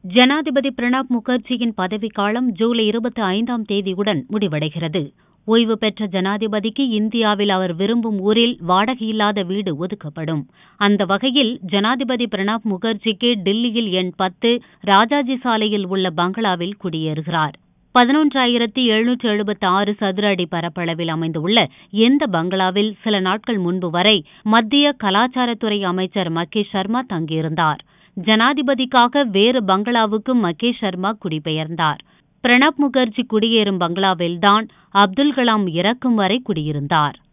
ஜனாதிபதி பிரணாப் முகர்ஜியின் பதவிக்காலம் ஜூலை இருபத்தி ஐந்தாம் தேதியுடன் முடிவடைகிறது ஓய்வு பெற்ற ஜனாதிபதிக்கு இந்தியாவில் அவர் விரும்பும் ஊரில் வாடகையில்லாத வீடு ஒதுக்கப்படும் அந்த வகையில் ஜனாதிபதி பிரணாப் முகர்ஜிக்கு டில்லியில் எண் பத்து ராஜாஜி சாலையில் உள்ள பங்களாவில் குடியேறுகிறார் பதினொன்றாயிரத்தி எழுநூற்று எழுபத்தி ஆறு சதுர அடி பரப்பளவில் அமைந்துள்ள இந்த பங்களாவில் சில நாட்கள் முன்பு வரை மத்திய கலாச்சாரத்துறை அமைச்சர் மகேஷ் சர்மா தங்கியிருந்தார் ஜனாதிபதிக்காக வேறு பங்களாவுக்கு மகேஷ் சர்மா குடிபெயர்ந்தார் பிரணாப் முகர்ஜி குடியேறும் பங்களாவில்தான் அப்துல் கலாம் இறக்கும் வரை குடியிருந்தார்